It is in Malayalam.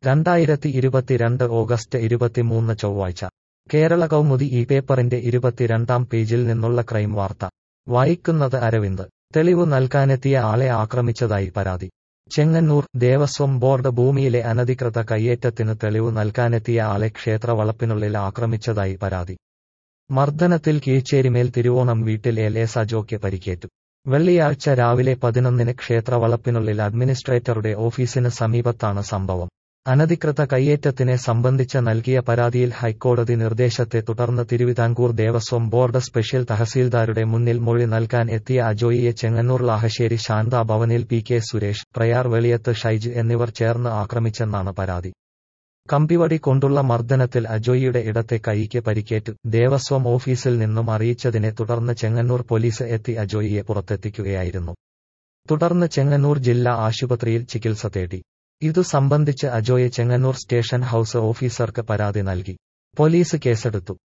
രണ്ടായിരത്തി ഇരുപത്തിരണ്ട് ഓഗസ്റ്റ് ഇരുപത്തിമൂന്ന് ചൊവ്വാഴ്ച കേരള കൗമുദി ഈ പേപ്പറിന്റെ ഇരുപത്തിരണ്ടാം പേജിൽ നിന്നുള്ള ക്രൈം വാർത്ത വായിക്കുന്നത് അരവിന്ദ് തെളിവ് നൽകാനെത്തിയ ആളെ ആക്രമിച്ചതായി പരാതി ചെങ്ങന്നൂർ ദേവസ്വം ബോർഡ് ഭൂമിയിലെ അനധികൃത കയ്യേറ്റത്തിന് തെളിവ് നൽകാനെത്തിയ ആളെ ക്ഷേത്ര വളപ്പിനുള്ളിൽ ആക്രമിച്ചതായി പരാതി മർദ്ദനത്തിൽ കീഴ്ച്ചേരിമേൽ തിരുവോണം വീട്ടിൽ എൽ എ സജോയ്ക്ക് പരിക്കേറ്റു വെള്ളിയാഴ്ച രാവിലെ പതിനൊന്നിന് ക്ഷേത്ര വളപ്പിനുള്ളിൽ അഡ്മിനിസ്ട്രേറ്ററുടെ ഓഫീസിന് സമീപത്താണ് സംഭവം അനധികൃത കയ്യേറ്റത്തിനെ സംബന്ധിച്ച നൽകിയ പരാതിയിൽ ഹൈക്കോടതി നിർദ്ദേശത്തെ തുടർന്ന് തിരുവിതാംകൂർ ദേവസ്വം ബോർഡ് സ്പെഷ്യൽ തഹസീൽദാരുടെ മുന്നിൽ മൊഴി നൽകാൻ എത്തിയ അജോയിയെ ചെങ്ങന്നൂർ ലാഹശ്ശേരി ശാന്താ ഭവനിൽ പി കെ സുരേഷ് പ്രയാർ വെളിയത്ത് ഷൈജ് എന്നിവർ ചേർന്ന് ആക്രമിച്ചെന്നാണ് പരാതി കമ്പിവടി കൊണ്ടുള്ള മർദ്ദനത്തിൽ അജോയിയുടെ ഇടത്തെ കൈയ്ക്ക് പരിക്കേറ്റു ദേവസ്വം ഓഫീസിൽ നിന്നും അറിയിച്ചതിനെ തുടർന്ന് ചെങ്ങന്നൂർ പോലീസ് എത്തി അജോയിയെ പുറത്തെത്തിക്കുകയായിരുന്നു തുടർന്ന് ചെങ്ങന്നൂർ ജില്ലാ ആശുപത്രിയിൽ ചികിത്സ തേടി ഇതു സംബന്ധിച്ച് അജോയെ ചെങ്ങന്നൂർ സ്റ്റേഷൻ ഹൌസ് ഓഫീസർക്ക് പരാതി നൽകി പോലീസ് കേസെടുത്തു